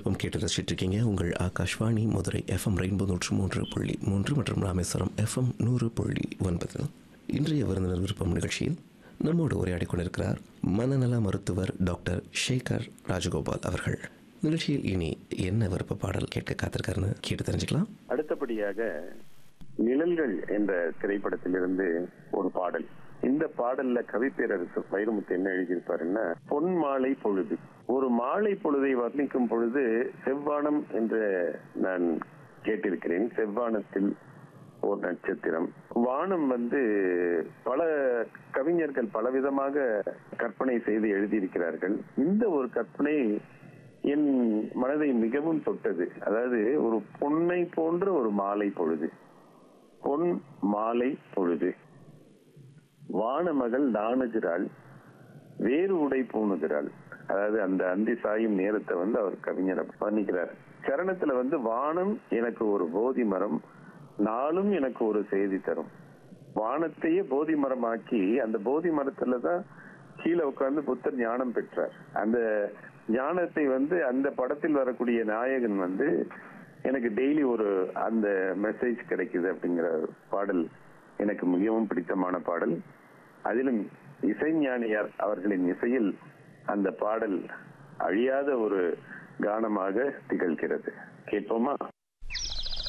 விருப்பம் கேட்டு ரசிச்சிட்டு இருக்கீங்க உங்கள் ஆகாஷ்வாணி மதுரை எஃப்எம் ரெயின்போ நூற்று மூன்று புள்ளி மூன்று மற்றும் ராமேஸ்வரம் எஃப்எம் நூறு புள்ளி ஒன்பது இன்றைய விருந்தினர் விருப்பம் நிகழ்ச்சியில் நம்மோடு உரையாடி கொண்டிருக்கிறார் மனநல மருத்துவர் டாக்டர் ஷேகர் ராஜகோபால் அவர்கள் நிகழ்ச்சியில் இனி என்ன விருப்ப பாடல் கேட்க காத்திருக்காருன்னு கேட்டு தெரிஞ்சுக்கலாம் அடுத்தபடியாக நிழல்கள் என்ற திரைப்படத்திலிருந்து ஒரு பாடல் இந்த பாடல்ல கவிப்பேரரசு வைரமுத்து என்ன எழுதியிருப்பாருன்னா பொன் மாலை பொழுது ஒரு மாலை பொழுதை வர்ணிக்கும் பொழுது செவ்வானம் என்று நான் கேட்டிருக்கிறேன் செவ்வானத்தில் ஒரு நட்சத்திரம் வானம் வந்து பல கவிஞர்கள் பலவிதமாக கற்பனை செய்து எழுதியிருக்கிறார்கள் இந்த ஒரு கற்பனை என் மனதை மிகவும் தொட்டது அதாவது ஒரு பொன்னை போன்ற ஒரு மாலை பொழுது பொன் மாலை பொழுது வானமகள் நாணுகிறாள் வேறு உடை பூணுகிறாள் அதாவது அந்த அந்தி சாயும் நேரத்தை வந்து அவர் கவிஞர் பண்ணிக்கிறார் சரணத்துல வந்து வானம் எனக்கு ஒரு போதி மரம் நாளும் எனக்கு ஒரு செய்தி தரும் வானத்தையே போதி மரமாக்கி அந்த போதி மரத்துல தான் கீழே உட்கார்ந்து புத்தர் ஞானம் பெற்றார் அந்த ஞானத்தை வந்து அந்த படத்தில் வரக்கூடிய நாயகன் வந்து எனக்கு டெய்லி ஒரு அந்த மெசேஜ் கிடைக்குது அப்படிங்கிற பாடல் எனக்கு மிகவும் பிடித்தமான பாடல் அதிலும் இசைஞானியார் அவர்களின் இசையில் அந்த பாடல் அழியாத ஒரு கானமாக திகழ்கிறது கேட்போமா